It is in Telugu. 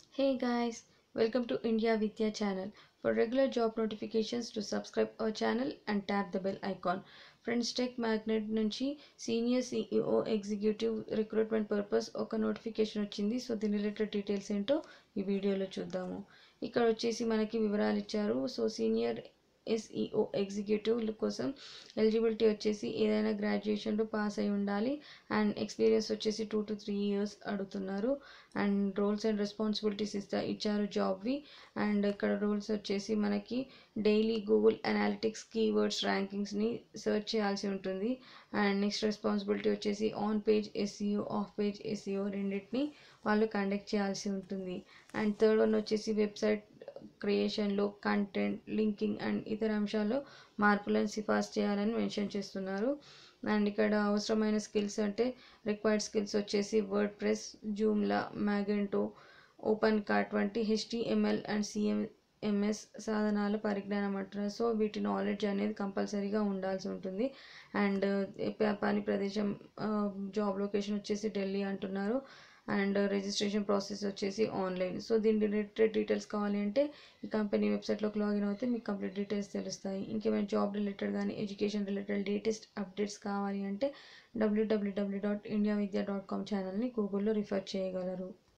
Hey guys, welcome to India Vidya channel. For regular job notifications to subscribe our channel and tap the bell icon. Friends tech magnet నుంచి senior SEO executive recruitment purpose ఒక నోటిఫికేషన్ వచ్చింది సో దీని రిలేటెడ్ డీటెయిల్స్ ఏంటో ఈ వీడియోలో చూద్దాము ఇక్కడ వచ్చేసి మనకి వివరాలు ఇచ్చారు సో సీనియర్ ఎస్ఈఓ ఎగ్జిక్యూటివ్ కోసం ఎలిజిబిలిటీ వచ్చేసి ఏదైనా గ్రాడ్యుయేషన్లో పాస్ అయి ఉండాలి అండ్ ఎక్స్పీరియన్స్ వచ్చేసి టూ టు త్రీ ఇయర్స్ అడుగుతున్నారు అండ్ రోల్స్ అండ్ రెస్పాన్సిబిలిటీస్ ఇస్తా ఇచ్చారు జాబ్వి అండ్ ఇక్కడ రూల్స్ వచ్చేసి మనకి డైలీ గూగుల్ అనాలిటిక్స్ కీవర్డ్స్ ర్యాంకింగ్స్ని సెర్చ్ చేయాల్సి ఉంటుంది అండ్ నెక్స్ట్ రెస్పాన్సిబిలిటీ వచ్చేసి on page SEO off page SEO రెండింటిని వాళ్ళు కండక్ట్ చేయాల్సి ఉంటుంది అండ్ థర్డ్ వన్ వచ్చేసి వెబ్సైట్ క్రియేషన్లో కంటెంట్ లింకింగ్ అండ్ ఇతర అంశాల్లో మార్పులను సిఫార్సు చేయాలని మెన్షన్ చేస్తున్నారు అండ్ ఇక్కడ అవసరమైన స్కిల్స్ అంటే రిక్వైర్డ్ స్కిల్స్ వచ్చేసి WordPress Joomla Magento OpenCart వంటి హెచ్టిఎంఎల్ అండ్ సిఎం ఎంఎస్ సాధనాల పరిజ్ఞానం అంటున్నారు సో వీటి నాలెడ్జ్ అనేది కంపల్సరీగా ఉండాల్సి ఉంటుంది అండ్ పని ప్రదేశం జాబ్ లొకేషన్ వచ్చేసి ఢిల్లీ అంటున్నారు అండ్ రిజిస్ట్రేషన్ ప్రాసెస్ వచ్చేసి ఆన్లైన్ సో దీని రిలేటెడ్ డీటెయిల్స్ కావాలి అంటే ఈ కంపెనీ వెబ్సైట్లోకి లాగిన్ అవుతే మీకు కంప్లీట్ డీటెయిల్స్ తెలుస్తాయి ఇంకేమైనా జాబ్ రిలేటెడ్ కానీ ఎడ్యుకేషన్ రిలేటెడ్ లేటెస్ట్ అప్డేట్స్ కావాలి అంటే WWW dot India Vidya dot com ఛానల్ని గూగుల్లో రిఫర్ చేయగలరు